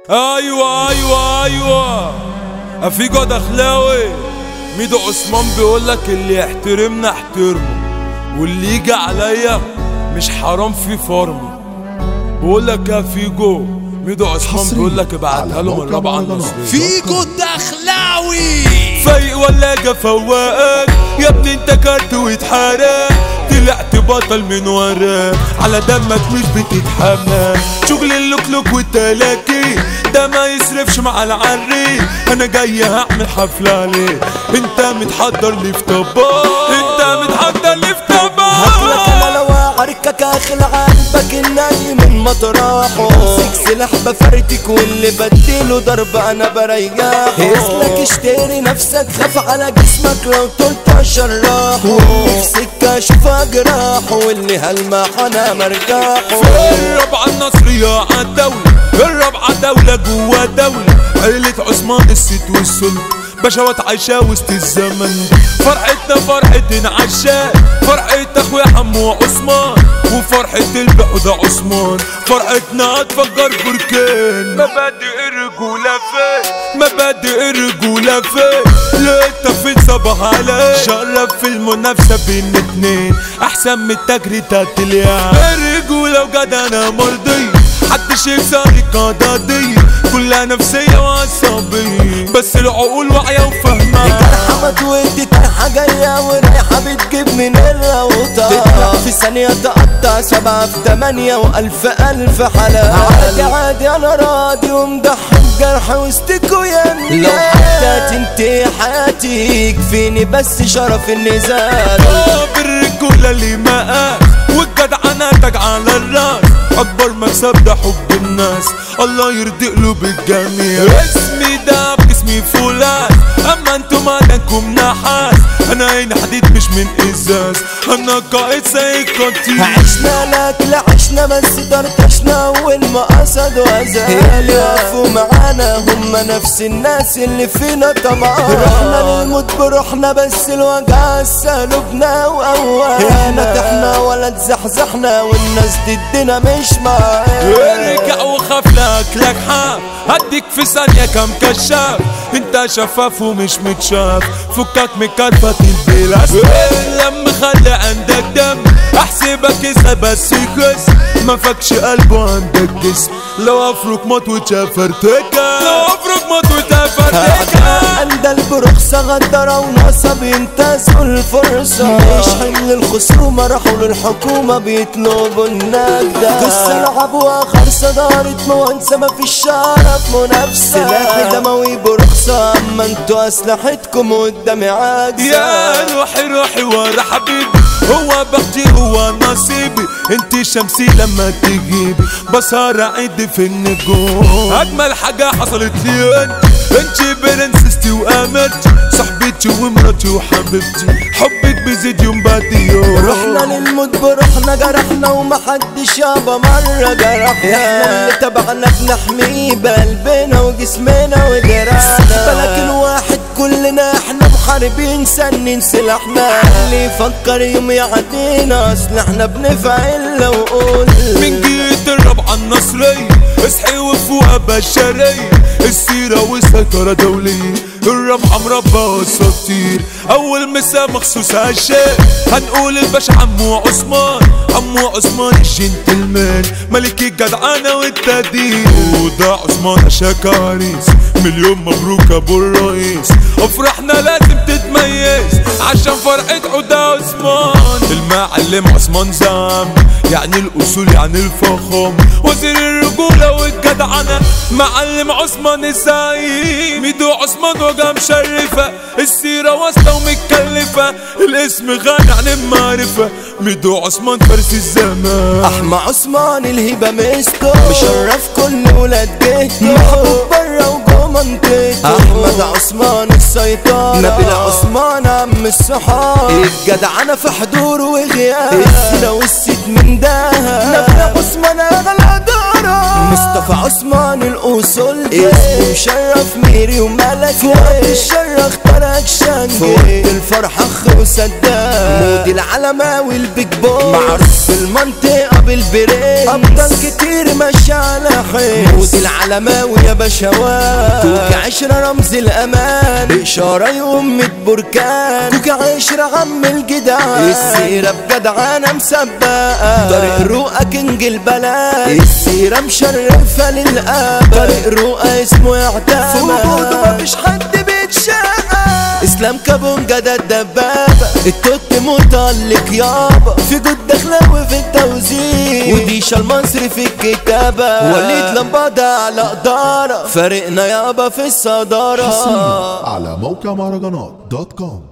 ايوه ايوه ايوه افيجو دخلاوي ميدو عثمان بيقولك اللي يحترمنا احترمه واللي يجي عليا مش حرام في فرمي بقولك يا فيجو ميدو عثمان حصري بيقولك ابعتها على له من موقع الرابعه مهرجانات. النصريه فيجو دخلاوي فايق ولا جا فواقك يا ابني انت كارت واتحرق طلعت بطل من وراك على دمك مش بتتحمل شغل اللوكلوك والتلاكي ده ما يصرفش مع العري انا جاي هعمل حفلة عليه انت متحضر لي في طباخ انت متحضر لي في هاكلك انا طباخ لو اعركك اخلع قلبك الناي من مطرحه امسك سلاح بفرتك واللي بديله ضرب انا بريحه اسلك اشتري نفسك خاف على جسمك لو طلت شراحه في سكه اشوف جراحه واللي هلمح انا مرجاحه الرابعة النصرية عالدولة الرابعة دولة جوا دولة عيلة عثمان الست والسلطة بشوات عايشة وسط الزمن فرحتنا فرحة عشاق فرحة اخويا حمو عثمان وفرحة البعودة عثمان فرحتنا هتفجر بركان مبادئ الرجولة فين مبادئ الرجولة فين لقيتها فين صباح عليك شرف في المنافسة بين اتنين احسن من التجريدات اليوم الرجولة وجدع انا مرضي محدش يكسر القضاضية كلها نفسية وعصبية بس العقول واعية وفاهمة جرحة متودي طرحة جاية ورايحة بتجيب من الروضة تطلع في ثانية تقطع سبعة في تمانية وألف ألف حلال عادي عادي أنا راضي ومضحي بجرح وسطكوا يا لو حتى تنتهي حياتي يكفيني بس شرف النزال آه، بالرجولة اللي مقاس والجدعنة تاج على الراس أكبر مكسب ده حب الناس الله يرضي قلوب الجميع اسمي ده باسمي فولاس أما انتم عندكم نحاس أنا عين حديد مش من إزاز أنا قائد زي قتيل عشنا لاكل عشنا بس طرطشنا والمقصد وزاد اللي وقفوا معانا هم نفس الناس اللي فينا طمعان رحنا للموت بروحنا بس الوجع سلوبنا وقوانا طحنا ولا تزحزحنا والناس ضدنا مش معانا ارجع وخاف لك حق هديك في ثانية كم كشاف انت شفاف ومش متشاف فكك من كرفة البلاس لما خلي عندك دم احسبك اسا بس يخس ما فكش قلب وعندك جسم لو افرك موت وتشافرتك لو افرك موت وتشافرتك اندل برخصة غدرة ونصب ينتزعوا الفرصة مش حمل الخصومة راحوا للحكومة بيطلبوا النجدة قصة لعبوا اخر صدارة موانسة ما في الشرف منافسة سلاحي دموي برخصة اما انتوا اسلحتكم قدامي عاجزة يا روحي روحي ورا حبيبي هو بختي هو نصيبي انت شمسي لما تجيبي بسهر اعد في النجوم اجمل حاجة حصلت لي انت انت برنسستي وامرتي صاحبتي ومراتي وحبيبتي حبك بيزيد يوم بعد يوم رحنا للموت بروحنا جرحنا ومحدش يابا مرة جرحنا احنا اللي تبعنا بنحميه بقلبنا وجسمنا ودراعنا لكن واحد كلنا احنا محاربين سنين سلاحنا اللي يفكر يوم يعدينا اصل احنا بنفعل لو قول من جيت الرابعة النصرية اصحي وفوقها بشرية السيرة والسيطرة دولية الرابعة مربى واساطير أول مسا مخصوص هالشيء هنقول الباشا عمو عثمان عمو عثمان الجنتلمان ملك الجدعانة والتقدير وده عثمان شكاريس مليون مبروك ابو الرئيس افرحنا لازم تتميز عشان فرحة عودة عثمان المعلم عثمان زعم يعني الاصول يعني الفخم وزير الرجولة والجدعنة معلم عثمان الزعيم ميدو عثمان وجه مشرفة السيرة واصلة ومتكلفة الاسم غني عن المعرفة ميدو عثمان فارس الزمان احمى عثمان الهبة مسكو مشرف كل ولاد جهته محبوب برا وجوه منطقته احمد عثمان السيطرة نبيل عثمان عم الصحاب الجدعنة في حضور وغياب السيرة والست من دهب نبيل عثمان اغلى دارة مصطفى عثمان الاصول اسمه مشرف ميري وملك فوق الشر اختارك شنج فوق الفرحة اخ وسداد مودي العلماوي البيج بوي معروف في المنطقة بالبريد ابطال كتير ماشي على حيل مودي العلماوي يا بشوات كوكا عشرة رمز الامان اشارة يوم بركان كوكا عشرة عم الجدعان السيرة بجدعانة مسبقة طريق رؤى كينج البلد السيرة مشرفة للآباء طريق رؤى اسمه اعتماد في وجوده مفيش حد بيتشقى اسلام كابونجا ده الدبابة التوت متألق يابا في جود دخلاوي في التوزيع وديشا المصري في الكتابة وليد لمبادة على قدارة فارقنا يابا في الصدارة على موقع مهرجانات دوت كوم